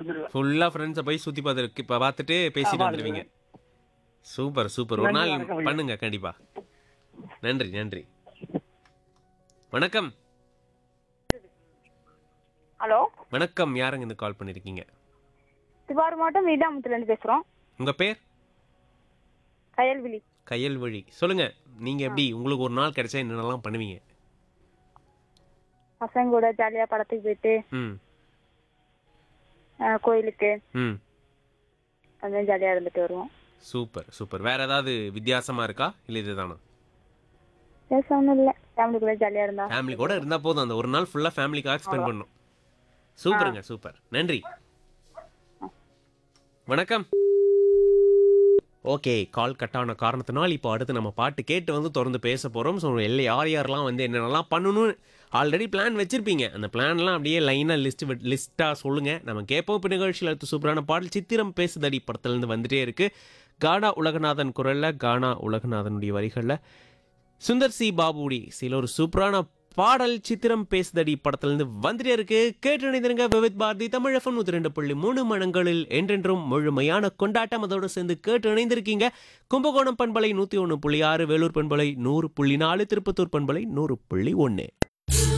வந்துருவேன் ஃபுல்லா ஃப்ரெண்ட்ஸை போய் சுத்தி பார்த்து இப்போ பார்த்துட்டு பேசிட்டு ஆமா, வந்துடுவீங்க சூப்பர் சூப்பர் ஒரு நன்றி, நாள் வணக்கம் ஐயா. பண்ணுங்க கண்டிப்பா நன்றி நன்றி வணக்கம் ஹலோ வணக்கம் யாருங்க இந்த கால் பண்ணிருக்கீங்க திருவாரூர் மாவட்டம் வீடாமுத்துலேருந்து பேசுகிறோம் உங்க பேர் கயல்விழி கையல்வழி சொல்லுங்க நீங்க எப்படி உங்களுக்கு ஒரு நாள் கிடைச்சா என்னென்னலாம் பண்ணுவீங்க பசங்க கூட ஜாலியாக படத்துக்கு போயிட்டு ம் அஹ், கோயிலுக்கு ம் அந்த ஜாலியாக இருந்துட்டு வருவோம் சூப்பர் சூப்பர் வேற ஏதாவது வித்தியாசமா இருக்கா இல்லை இதுதானா பேச ஒன்றும் இல்லை ஃபேமிலி கூட ஜாலியாக இருந்தா ஃபேமிலி கூட இருந்தா போதும் அந்த ஒரு நாள் ஃபுல்லா ஃபேமிலிக்காக ஸ்பெண்ட் பண்ணணும் சூப்பருங்க சூப்பர் நன்றி வணக்கம் ஓகே கால் கட் ஆன காரணத்தினால் இப்போ அடுத்து நம்ம பாட்டு கேட்டு வந்து தொடர்ந்து பேச போகிறோம் ஸோ எல்லை யார் யாரெல்லாம் வந்து என்னென்னலாம் பண்ணணும்னு ஆல்ரெடி பிளான் வச்சுருப்பீங்க அந்த பிளான்லாம் அப்படியே லைனாக லிஸ்ட் லிஸ்ட்டாக சொல்லுங்கள் நம்ம கேட்போம் இப்போ நிகழ்ச்சியில் அடுத்து சூப்பரான பாடல் சித்திரம் பேசுதடி படத்துலேருந்து வந்துட்டே இருக்குது கானா உலகநாதன் குரலில் கானா உலகநாதனுடைய வரிகளில் சுந்தர் சி பாபுடி சில ஒரு சூப்பரான பாடல் சித்திரம் பேசுதடி படத்திலிருந்து வந்துட்டே இருக்கு கேட்டு இணைந்திருங்க விவித் பாரதி தமிழ் எஃப்எம் நூத்தி ரெண்டு புள்ளி மூணு மணங்களில் என்றென்றும் முழுமையான கொண்டாட்டம் அதோடு சேர்ந்து கேட்டு இணைந்திருக்கீங்க கும்பகோணம் பண்பலை நூத்தி ஒன்று புள்ளி ஆறு வேலூர் பண்பலை நூறு புள்ளி நாலு திருப்பத்தூர் பண்பலை நூறு புள்ளி ஒன்று